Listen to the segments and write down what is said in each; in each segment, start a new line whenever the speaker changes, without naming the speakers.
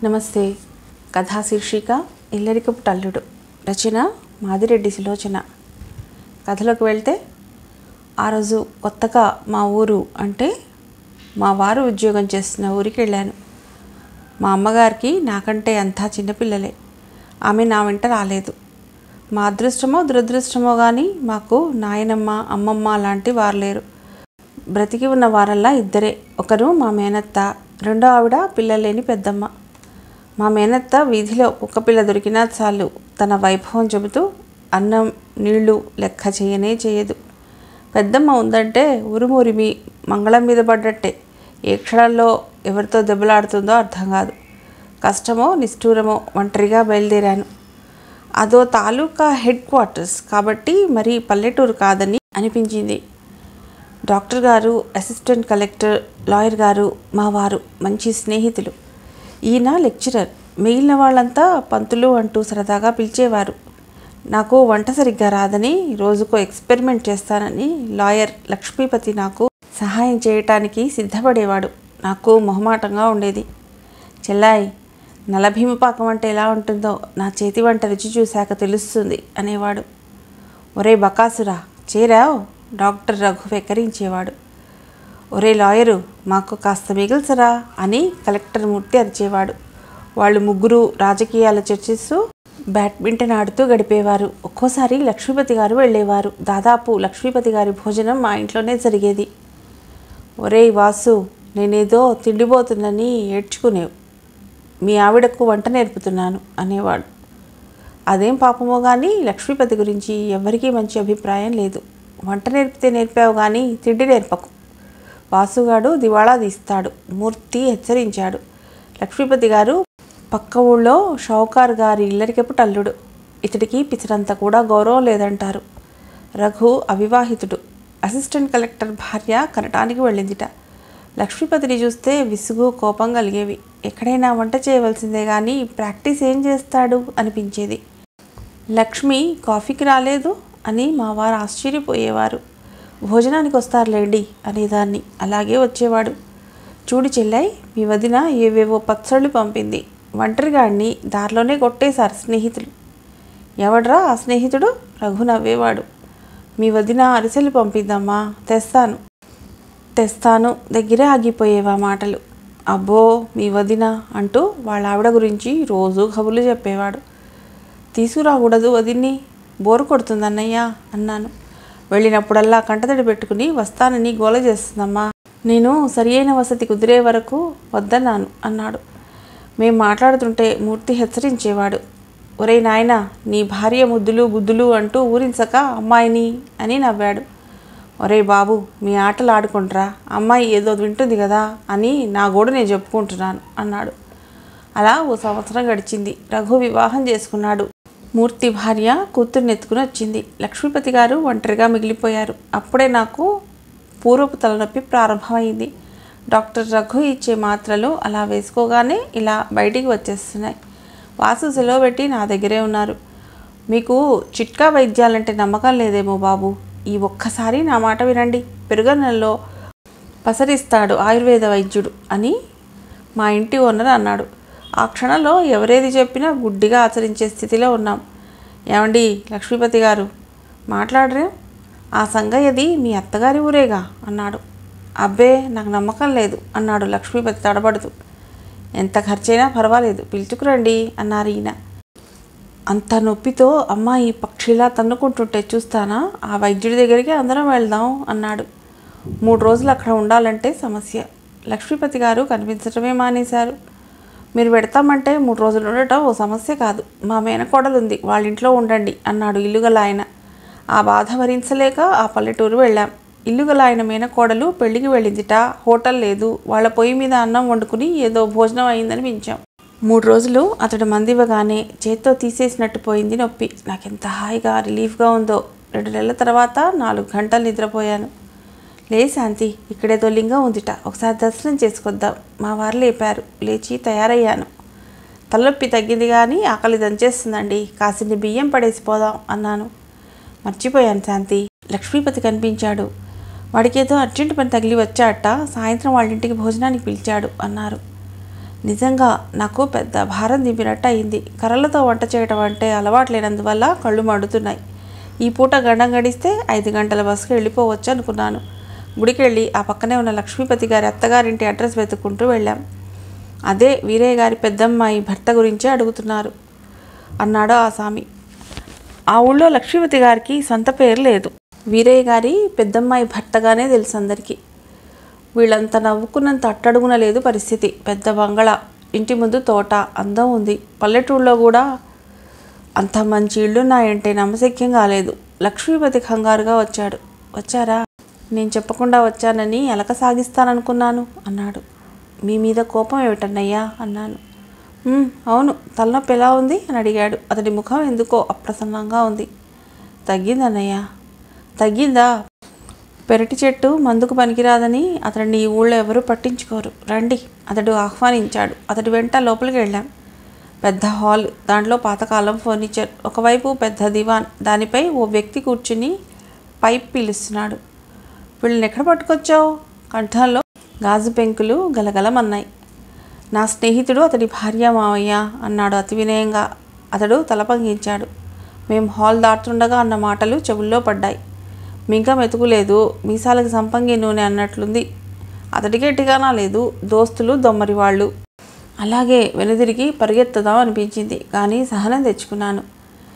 నమస్తే కథా శీర్షిక ఇల్లరికపు టల్లుడు రచన మాదిరెడ్డి సులోచన కథలోకి వెళ్తే ఆ రోజు కొత్తగా మా ఊరు అంటే మా వారు ఉద్యోగం చేస్తున్న ఊరికి వెళ్ళాను మా అమ్మగారికి నాకంటే అంతా చిన్నపిల్లలే ఆమె నా వెంట రాలేదు మా అదృష్టమో దురదృష్టమో కానీ మాకు నాయనమ్మ అమ్మమ్మ లాంటి వారు లేరు బ్రతికి ఉన్న వారల్లా ఇద్దరే ఒకరు మా మేనత్త రెండో ఆవిడ పిల్లలేని పెద్దమ్మ మా మేనత్త వీధిలో ఒక పిల్ల దొరికినా చాలు తన వైభవం చెబుతూ అన్నం నీళ్లు లెక్క చేయనే చేయదు పెద్దమ్మ ఉందంటే ఉరుమురిమి మంగళం మీద పడ్డట్టే ఏ క్షణంలో ఎవరితో దెబ్బలాడుతుందో అర్థం కాదు కష్టమో నిష్ఠూరమో ఒంటరిగా బయలుదేరాను అదో తాలూకా హెడ్ క్వార్టర్స్ కాబట్టి మరి పల్లెటూరు కాదని అనిపించింది డాక్టర్ గారు అసిస్టెంట్ కలెక్టర్ లాయర్ గారు మా వారు మంచి స్నేహితులు ఈయన లెక్చరర్ మిగిలిన వాళ్ళంతా పంతులు అంటూ సరదాగా పిలిచేవారు నాకు వంట సరిగ్గా రాదని రోజుకో ఎక్స్పెరిమెంట్ చేస్తానని లాయర్ లక్ష్మీపతి నాకు సహాయం చేయటానికి సిద్ధపడేవాడు నాకు మొహమాటంగా ఉండేది చెల్లాయి నలభీమ పాకం అంటే ఎలా ఉంటుందో నా చేతి వంట రుచి చూశాక తెలుస్తుంది అనేవాడు ఒరే బకాసురా చేరావు డాక్టర్ రఘు వెక్కరించేవాడు ఒరే లాయరు మాకు కాస్త మిగిల్సరా అని కలెక్టర్ మూర్తి అరిచేవాడు వాళ్ళు ముగ్గురు రాజకీయాలు చర్చిస్తూ బ్యాడ్మింటన్ ఆడుతూ గడిపేవారు ఒక్కోసారి లక్ష్మీపతి గారు వెళ్ళేవారు దాదాపు లక్ష్మీపతి గారి భోజనం మా ఇంట్లోనే జరిగేది ఒరేయ్ వాసు నేనేదో తిండిపోతుందని ఏడ్చుకునేవు మీ ఆవిడకు వంట నేర్పుతున్నాను అనేవాడు అదేం పాపమో కానీ లక్ష్మీపతి గురించి ఎవరికీ మంచి అభిప్రాయం లేదు వంట నేర్పితే నేర్పావు కానీ తిండి నేర్పకు వాసుగాడు దివాళా తీస్తాడు మూర్తి హెచ్చరించాడు లక్ష్మీపతి గారు పక్క ఊళ్ళో షౌకార్ గారి ఇల్లరికపు టల్లుడు ఇతడికి పిచ్చరంత కూడా గౌరవం లేదంటారు రఘు అవివాహితుడు అసిస్టెంట్ కలెక్టర్ భార్య కనటానికి వెళ్ళిందిట లక్ష్మీపతిని చూస్తే విసుగు కోపం కలిగేవి ఎక్కడైనా వంట చేయవలసిందే కానీ ప్రాక్టీస్ ఏం చేస్తాడు అనిపించేది లక్ష్మి కాఫీకి రాలేదు అని మా వారు ఆశ్చర్యపోయేవారు భోజనానికి వస్తారులేండి అనేదాన్ని అలాగే వచ్చేవాడు చూడు చెల్లై మీ వదిన ఏవేవో పచ్చళ్ళు పంపింది ఒంటరిగాడిని దారిలోనే కొట్టేశారు స్నేహితులు ఎవడ్రా ఆ స్నేహితుడు రఘు నవ్వేవాడు మీ వదిన అరిసెలు పంపిద్దమ్మా తెస్తాను తెస్తాను దగ్గరే ఆగిపోయేవా మాటలు అబ్బో మీ వదిన అంటూ వాళ్ళ ఆవిడ గురించి రోజు కబుర్లు చెప్పేవాడు తీసుకురాకూడదు వదిన్ని బోరు కొడుతుందన్నయ్య అన్నాను వెళ్ళినప్పుడల్లా కంటతడి పెట్టుకుని వస్తానని గోల చేస్తుందమ్మా నేను సరియైన వసతి కుదిరే వరకు వద్దన్నాను అన్నాడు మేం మాట్లాడుతుంటే మూర్తి హెచ్చరించేవాడు ఒరే నాయనా నీ భార్య ముద్దులు బుద్ధులు అంటూ ఊరించక అమ్మాయిని అని నవ్వాడు ఒరే బాబు మీ ఆటలు ఆడుకుంటారా అమ్మాయి ఏదో వింటుంది కదా అని నా గోడు నేను చెప్పుకుంటున్నాను అన్నాడు అలా ఓ సంవత్సరం గడిచింది రఘు వివాహం చేసుకున్నాడు మూర్తి భార్య కూతుర్ని ఎత్తుకుని వచ్చింది లక్ష్మీపతి గారు ఒంటరిగా మిగిలిపోయారు అప్పుడే నాకు పూర్వపు తలనొప్పి ప్రారంభమైంది డాక్టర్ రఘు ఇచ్చే మాత్రలు అలా వేసుకోగానే ఇలా బయటికి వచ్చేస్తున్నాయి వాసు సెలవు పెట్టి నా దగ్గరే ఉన్నారు మీకు చిట్కా వైద్యాలంటే నమ్మకం లేదేమో బాబు ఈ ఒక్కసారి నా మాట వినండి పెరుగన్నెల్లో పసరిస్తాడు ఆయుర్వేద వైద్యుడు అని మా ఇంటి ఓనర్ అన్నాడు ఆ క్షణంలో ఎవరేది చెప్పినా గుడ్డిగా ఆచరించే స్థితిలో ఉన్నాం ఏమండి లక్ష్మీపతి గారు మాట్లాడరే ఆ సంగయ్యది మీ అత్తగారి ఊరేగా అన్నాడు అబ్బే నాకు నమ్మకం లేదు అన్నాడు లక్ష్మీపతి తడబడుతూ ఎంత ఖర్చైనా పర్వాలేదు పిలుచుకురండి అన్నారు ఈయన అంత నొప్పితో అమ్మాయి పక్షిలా తన్నుకుంటుంటే చూస్తానా ఆ వైద్యుడి దగ్గరికి అందరం వెళ్దాం అన్నాడు మూడు రోజులు అక్కడ ఉండాలంటే సమస్య లక్ష్మీపతి గారు కనిపించడమే మానేశారు మీరు పెడతామంటే మూడు రోజులు ఉండటం ఓ సమస్య కాదు మా మేనకోడలు ఉంది వాళ్ళ ఇంట్లో ఉండండి అన్నాడు ఇల్లుగల ఆయన ఆ బాధ భరించలేక ఆ పల్లెటూరు వెళ్ళాం ఇల్లుగల ఆయన మేనకోడలు పెళ్లికి వెళ్ళిందిట హోటల్ లేదు వాళ్ళ పొయ్యి మీద అన్నం వండుకుని ఏదో భోజనం అయిందని పెంచాం మూడు రోజులు అతడు మందివ్వగానే చేత్తో తీసేసినట్టు పోయింది నొప్పి నాకెంత హాయిగా రిలీఫ్గా ఉందో రెండు నెలల తర్వాత నాలుగు గంటలు నిద్రపోయాను లే శాంతి ఇక్కడేదో లింగం ఉందిట ఒకసారి దర్శనం చేసుకొద్దాం మా వారు లేపారు లేచి తయారయ్యాను తలనొప్పి తగ్గింది కానీ ఆకలి దంచేస్తుందండి కాసిన్ని బియ్యం పడేసిపోదాం అన్నాను మర్చిపోయాను శాంతి లక్ష్మీపతి కనిపించాడు వాడికేదో అర్జెంటు పని తగిలి వచ్చాట సాయంత్రం వాళ్ళ ఇంటికి భోజనానికి పిలిచాడు అన్నారు నిజంగా నాకు పెద్ద భారం దింపినట్టు అయింది కర్రలతో వంట చేయటం అంటే అలవాటు లేనందువల్ల కళ్ళు మండుతున్నాయి ఈ పూట గండం గడిస్తే ఐదు గంటల బస్సుకు వెళ్ళిపోవచ్చు అనుకున్నాను గుడికి వెళ్ళి ఆ పక్కనే ఉన్న లక్ష్మీపతి గారి అత్తగారింటి అడ్రస్ వెతుక్కుంటూ వెళ్ళాం అదే వీరయ్య గారి పెద్దమ్మాయి భర్త గురించే అడుగుతున్నారు అన్నాడు ఆ స్వామి ఆ ఊళ్ళో లక్ష్మీపతి గారికి సొంత పేరు లేదు వీరయ్య గారి పెద్దమ్మాయి భర్తగానే తెలుసు అందరికీ వీళ్ళంత నవ్వుకున్నంత అట్టడుగున లేదు పరిస్థితి పెద్ద బంగళా ఇంటి ముందు తోట అందం ఉంది పల్లెటూళ్ళలో కూడా అంత మంచి ఇళ్ళున్నాయంటే నమ్మశక్యం కాలేదు లక్ష్మీపతి కంగారుగా వచ్చాడు వచ్చారా నేను చెప్పకుండా వచ్చానని ఎలక సాగిస్తాననుకున్నాను అన్నాడు మీ మీద కోపం ఏమిటన్నయ్యా అన్నాను "ఉమ్, అవును తలనొప్పి ఎలా ఉంది అని అడిగాడు అతడి ముఖం ఎందుకో అప్రసన్నంగా ఉంది తగ్గిందన్నయ్య తగ్గిందా పెరటి చెట్టు మందుకు పనికిరాదని అతడిని ఈ ఊళ్ళో ఎవరూ పట్టించుకోరు రండి అతడు ఆహ్వానించాడు అతడి వెంట లోపలికి వెళ్ళాం పెద్ద హాల్ దాంట్లో పాతకాలం ఫర్నిచర్ ఒకవైపు పెద్ద దివాన్ దానిపై ఓ వ్యక్తి కూర్చుని పైప్ పీలుస్తున్నాడు వీళ్ళని ఎక్కడ పట్టుకొచ్చావు కంఠంలో గాజు పెంకులు గలగలమన్నాయి నా స్నేహితుడు అతడి భార్య మావయ్య అన్నాడు అతి వినయంగా అతడు తల పంగించాడు మేం హాల్ దాటుతుండగా అన్న మాటలు చెవుల్లో పడ్డాయి మింక మెతుకులేదు మీసాలకు సంపంగి నూనె అన్నట్లుంది అతడి గట్టిగానా లేదు దోస్తులు దొమ్మరి వాళ్ళు అలాగే వెనుదిరిగి పరిగెత్తుదాం అనిపించింది కానీ సహనం తెచ్చుకున్నాను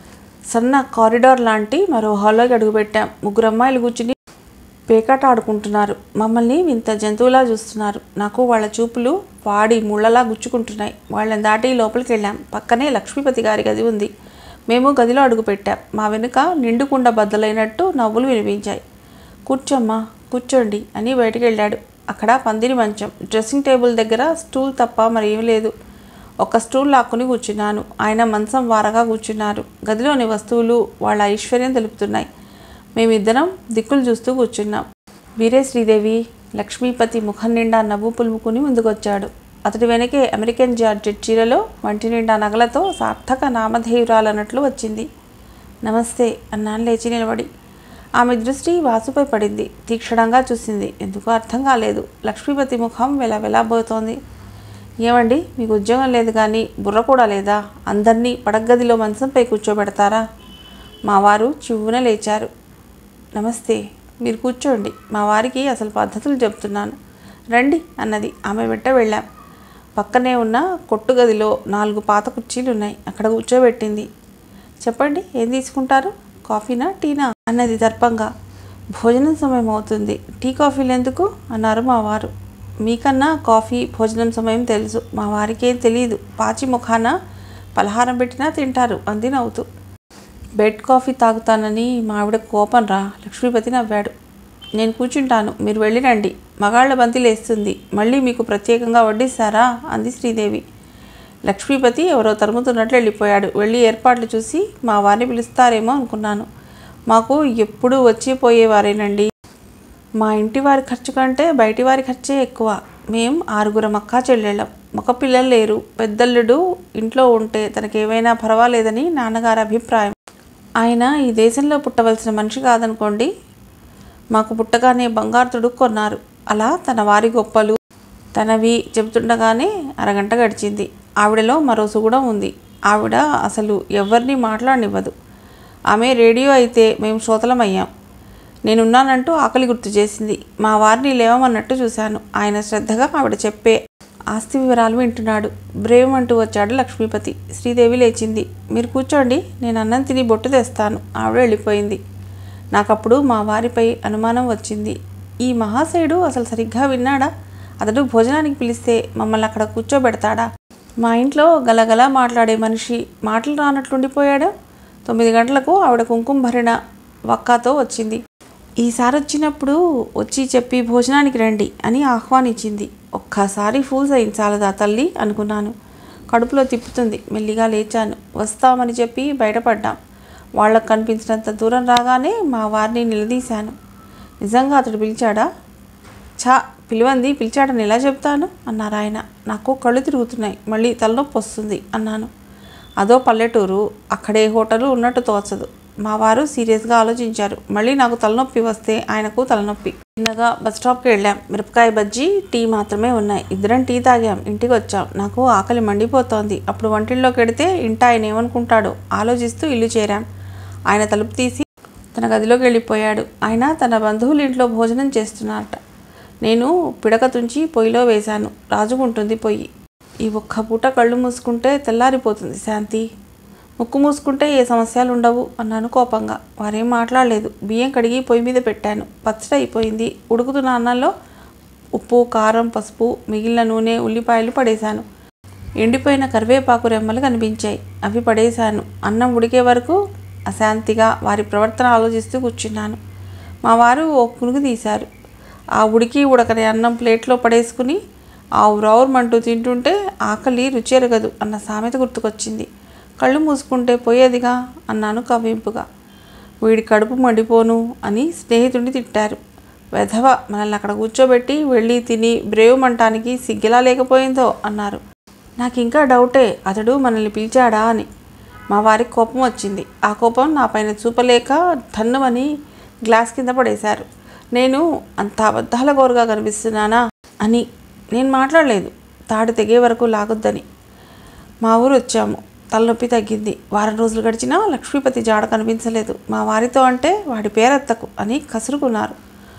సన్న కారిడార్ లాంటి మరో హాల్లోకి అడుగుపెట్టాం ముగ్గురు అమ్మాయిలు కూర్చుని పేకాట ఆడుకుంటున్నారు మమ్మల్ని వింత జంతువులా చూస్తున్నారు నాకు వాళ్ళ చూపులు వాడి ముళ్ళలా గుచ్చుకుంటున్నాయి వాళ్ళని దాటి లోపలికి వెళ్ళాం పక్కనే లక్ష్మీపతి గారి గది ఉంది మేము గదిలో అడుగుపెట్టాం మా వెనుక నిండుకుండ బద్దలైనట్టు నవ్వులు వినిపించాయి కూర్చోమ్మా కూర్చోండి అని బయటికి వెళ్ళాడు అక్కడ పందిరి మంచం డ్రెస్సింగ్ టేబుల్ దగ్గర స్టూల్ తప్ప మరేం లేదు ఒక స్టూల్ లాక్కుని కూర్చున్నాను ఆయన మంచం వారగా కూర్చున్నారు గదిలోని వస్తువులు వాళ్ళ ఐశ్వర్యం తెలుపుతున్నాయి మేమిద్దరం దిక్కులు చూస్తూ కూర్చున్నాం వీరే శ్రీదేవి లక్ష్మీపతి ముఖం నిండా నవ్వు పులుముకుని ముందుకొచ్చాడు అతడి వెనకే అమెరికన్ జార్జెట్ చీరలో వంటి నిండా నగలతో సార్థక నామధేయురాలన్నట్లు వచ్చింది నమస్తే అన్నాను లేచి నిలబడి ఆమె దృష్టి వాసుపై పడింది తీక్షణంగా చూసింది ఎందుకో అర్థం కాలేదు లక్ష్మీపతి ముఖం వెలవెలాబోతోంది ఏమండి మీకు ఉద్యోగం లేదు కానీ బుర్ర కూడా లేదా అందరినీ పడగదిలో మంచంపై కూర్చోబెడతారా మా వారు చివ్వున లేచారు నమస్తే మీరు కూర్చోండి మా వారికి అసలు పద్ధతులు చెప్తున్నాను రండి అన్నది ఆమె వెంట వెళ్ళాం పక్కనే ఉన్న కొట్టు గదిలో నాలుగు పాత కుర్చీలు ఉన్నాయి అక్కడ కూర్చోబెట్టింది చెప్పండి ఏం తీసుకుంటారు కాఫీనా టీనా అన్నది దర్పంగా భోజనం సమయం అవుతుంది టీ కాఫీలు ఎందుకు అన్నారు మా వారు మీకన్నా కాఫీ భోజనం సమయం తెలుసు మా వారికి ఏం తెలియదు పాచి ముఖాన పలహారం పెట్టినా తింటారు అంది నవ్వుతూ బెడ్ కాఫీ తాగుతానని మా ఆవిడ కోపం రా లక్ష్మీపతి నవ్వాడు నేను కూర్చుంటాను మీరు వెళ్ళిరండి మగాళ్ళ బంతి లేస్తుంది మళ్ళీ మీకు ప్రత్యేకంగా వడ్డిస్తారా అంది శ్రీదేవి లక్ష్మీపతి ఎవరో తరుముతున్నట్లు వెళ్ళిపోయాడు వెళ్ళి ఏర్పాట్లు చూసి మా వారిని పిలుస్తారేమో అనుకున్నాను మాకు ఎప్పుడూ వచ్చి పోయేవారేనండి మా ఇంటి వారి ఖర్చు కంటే బయటి వారి ఖర్చే ఎక్కువ మేం ఆరుగురం అక్క చెల్లెళ్ళం ఒక పిల్లలు లేరు పెద్దల్లుడు ఇంట్లో ఉంటే తనకేమైనా పర్వాలేదని నాన్నగారి అభిప్రాయం ఆయన ఈ దేశంలో పుట్టవలసిన మనిషి కాదనుకోండి మాకు పుట్టగానే బంగారు తొడుగు కొన్నారు అలా తన వారి గొప్పలు తనవి చెబుతుండగానే అరగంట గడిచింది ఆవిడలో మరో సుగుణం ఉంది ఆవిడ అసలు ఎవరిని మాట్లాడనివ్వదు ఆమె రేడియో అయితే మేము శ్రోతలమయ్యాం నేనున్నానంటూ ఆకలి గుర్తు చేసింది మా వారిని లేవమన్నట్టు చూశాను ఆయన శ్రద్ధగా ఆవిడ చెప్పే ఆస్తి వివరాలు వింటున్నాడు బ్రేవ్ అంటూ వచ్చాడు లక్ష్మీపతి శ్రీదేవి లేచింది మీరు కూర్చోండి నేను అన్నం తిని బొట్టు తెస్తాను ఆవిడ వెళ్ళిపోయింది నాకప్పుడు మా వారిపై అనుమానం వచ్చింది ఈ మహాశయుడు అసలు సరిగ్గా విన్నాడా అతడు భోజనానికి పిలిస్తే మమ్మల్ని అక్కడ కూర్చోబెడతాడా మా ఇంట్లో గలగల మాట్లాడే మనిషి మాటలు రానట్లుండిపోయాడు తొమ్మిది గంటలకు ఆవిడ కుంకుమ భరిణ వక్కాతో వచ్చింది ఈసారి వచ్చినప్పుడు వచ్చి చెప్పి భోజనానికి రండి అని ఆహ్వానించింది ఒక్కసారి ఫూల్స్ అయింది చాలదా తల్లి అనుకున్నాను కడుపులో తిప్పుతుంది మెల్లిగా లేచాను వస్తామని చెప్పి బయటపడ్డాం వాళ్ళకు కనిపించినంత దూరం రాగానే మా వారిని నిలదీశాను నిజంగా అతడు పిలిచాడా ఛా పిలువంది పిలిచాడని ఎలా చెప్తాను అన్నారు ఆయన నాకు కళ్ళు తిరుగుతున్నాయి మళ్ళీ తలనొప్పి వస్తుంది అన్నాను అదో పల్లెటూరు అక్కడే హోటలు ఉన్నట్టు తోచదు మా వారు సీరియస్గా ఆలోచించారు మళ్ళీ నాకు తలనొప్పి వస్తే ఆయనకు తలనొప్పి చిన్నగా బస్ స్టాప్కి వెళ్ళాం మిరపకాయ బజ్జీ టీ మాత్రమే ఉన్నాయి ఇద్దరం టీ తాగాం ఇంటికి వచ్చాం నాకు ఆకలి మండిపోతోంది అప్పుడు వంటిల్లోకి వెడితే ఇంట ఆయన ఏమనుకుంటాడో ఆలోచిస్తూ ఇల్లు చేరాం ఆయన తలుపు తీసి తన గదిలోకి వెళ్ళిపోయాడు ఆయన తన బంధువుల ఇంట్లో భోజనం చేస్తున్నారట నేను పిడక తుంచి పొయ్యిలో వేశాను రాజుకుంటుంది పొయ్యి ఈ ఒక్క పూట కళ్ళు మూసుకుంటే తెల్లారిపోతుంది శాంతి ముక్కు మూసుకుంటే ఏ సమస్యలు ఉండవు అన్నాను కోపంగా వారేం మాట్లాడలేదు బియ్యం కడిగి పొయ్యి మీద పెట్టాను పచ్చడి అయిపోయింది ఉడుకుతున్న అన్నంలో ఉప్పు కారం పసుపు మిగిలిన నూనె ఉల్లిపాయలు పడేశాను ఎండిపోయిన కరివేపాకు రెమ్మలు కనిపించాయి అవి పడేశాను అన్నం ఉడికే వరకు అశాంతిగా వారి ప్రవర్తన ఆలోచిస్తూ కూర్చున్నాను మా వారు ఓ పునుగు తీశారు ఆ ఉడికి ఉడకని అన్నం ప్లేట్లో పడేసుకుని ఆ ఉరౌరమంటూ తింటుంటే ఆకలి రుచి ఎరగదు అన్న సామెత గుర్తుకొచ్చింది కళ్ళు మూసుకుంటే పోయేదిగా అన్నాను కవ్వింపుగా వీడి కడుపు మండిపోను అని స్నేహితుడిని తిట్టారు వెధవ మనల్ని అక్కడ కూర్చోబెట్టి వెళ్ళి తిని బ్రేవమంటానికి సిగ్గిలా లేకపోయిందో అన్నారు నాకు ఇంకా డౌటే అతడు మనల్ని పిలిచాడా అని మా వారికి కోపం వచ్చింది ఆ కోపం నా పైన చూపలేక ధన్నుమని గ్లాస్ కింద పడేశారు నేను అంత అబద్ధాల గోరుగా కనిపిస్తున్నానా అని నేను మాట్లాడలేదు తాడు తెగే వరకు లాగొద్దని మా ఊరు వచ్చాము తలనొప్పి తగ్గింది వారం రోజులు గడిచినా లక్ష్మీపతి జాడ కనిపించలేదు మా వారితో అంటే వాడి పేరెత్తకు అని కసురుకున్నారు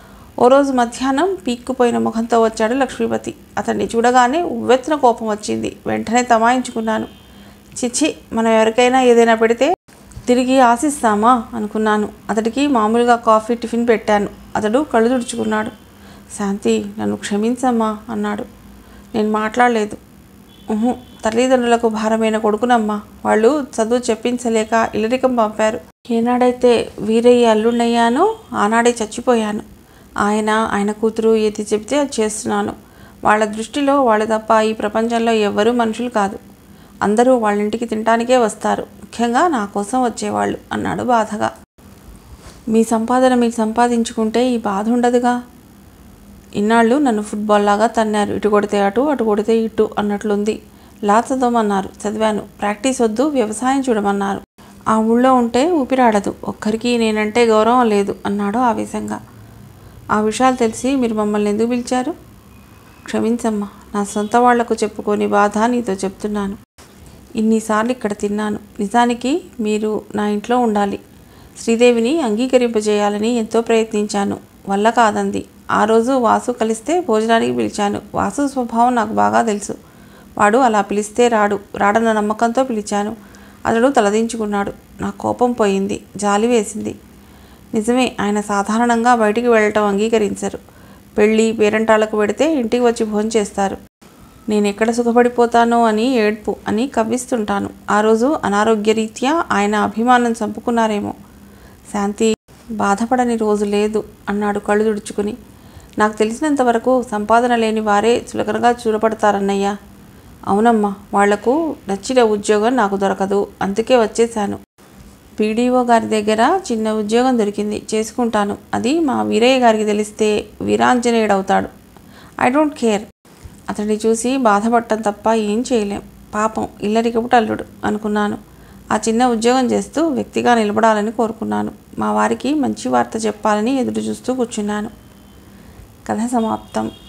ఓ రోజు మధ్యాహ్నం పీక్కుపోయిన ముఖంతో వచ్చాడు లక్ష్మీపతి అతన్ని చూడగానే ఉవ్వెత్తున కోపం వచ్చింది వెంటనే తమాయించుకున్నాను చిచ్చి మనం ఎవరికైనా ఏదైనా పెడితే తిరిగి ఆశిస్తామా అనుకున్నాను అతడికి మామూలుగా కాఫీ టిఫిన్ పెట్టాను అతడు కళ్ళు తుడుచుకున్నాడు శాంతి నన్ను క్షమించమ్మా అన్నాడు నేను మాట్లాడలేదు ఉహు, తల్లిదండ్రులకు భారమైన కొడుకునమ్మా వాళ్ళు చదువు చెప్పించలేక ఇల్లరికం పంపారు ఏనాడైతే వీరయ్య అల్లుండయ్యానో ఆనాడే చచ్చిపోయాను ఆయన ఆయన కూతురు ఏది చెప్తే అది చేస్తున్నాను వాళ్ళ దృష్టిలో వాళ్ళు తప్ప ఈ ప్రపంచంలో ఎవ్వరూ మనుషులు కాదు అందరూ వాళ్ళ ఇంటికి తినటానికే వస్తారు ముఖ్యంగా నా కోసం వచ్చేవాళ్ళు అన్నాడు బాధగా మీ సంపాదన మీరు సంపాదించుకుంటే ఈ బాధ ఉండదుగా ఇన్నాళ్ళు నన్ను ఫుట్బాల్ లాగా తన్నారు ఇటు కొడితే అటు అటు కొడితే ఇటు అన్నట్లుంది లా చదవమన్నారు చదివాను ప్రాక్టీస్ వద్దు వ్యవసాయం చూడమన్నారు ఆ ఊళ్ళో ఉంటే ఊపిరాడదు ఒక్కరికి నేనంటే గౌరవం లేదు అన్నాడు ఆవేశంగా ఆ విషయాలు తెలిసి మీరు మమ్మల్ని ఎందుకు పిలిచారు క్షమించమ్మా నా సొంత వాళ్లకు చెప్పుకొని బాధ నీతో చెప్తున్నాను ఇన్నిసార్లు ఇక్కడ తిన్నాను నిజానికి మీరు నా ఇంట్లో ఉండాలి శ్రీదేవిని అంగీకరింపజేయాలని ఎంతో ప్రయత్నించాను వల్ల కాదంది ఆ రోజు వాసు కలిస్తే భోజనానికి పిలిచాను వాసు స్వభావం నాకు బాగా తెలుసు వాడు అలా పిలిస్తే రాడు రాడన్న నమ్మకంతో పిలిచాను అతడు తలదించుకున్నాడు నా కోపం పోయింది జాలి వేసింది నిజమే ఆయన సాధారణంగా బయటికి వెళ్ళటం అంగీకరించరు పెళ్ళి పేరంటాలకు పెడితే ఇంటికి వచ్చి భోజనం చేస్తారు నేను ఎక్కడ సుఖపడిపోతానో అని ఏడ్పు అని కవ్విస్తుంటాను ఆ రోజు అనారోగ్యరీత్యా ఆయన అభిమానం చంపుకున్నారేమో శాంతి బాధపడని రోజు లేదు అన్నాడు కళ్ళు తుడుచుకుని నాకు తెలిసినంత వరకు సంపాదన లేని వారే చులకనగా చూడపడతారన్నయ్యా అవునమ్మా వాళ్లకు నచ్చిన ఉద్యోగం నాకు దొరకదు అందుకే వచ్చేశాను పీడీఓ గారి దగ్గర చిన్న ఉద్యోగం దొరికింది చేసుకుంటాను అది మా వీరయ్య గారికి తెలిస్తే వీరాంజనేయుడవుతాడు ఐ డోంట్ కేర్ అతన్ని చూసి బాధపడటం తప్ప ఏం చేయలేం పాపం ఇల్లరికపు అల్లుడు అనుకున్నాను ఆ చిన్న ఉద్యోగం చేస్తూ వ్యక్తిగా నిలబడాలని కోరుకున్నాను మా వారికి మంచి వార్త చెప్పాలని ఎదురు చూస్తూ కూర్చున్నాను కథ సమాప్తం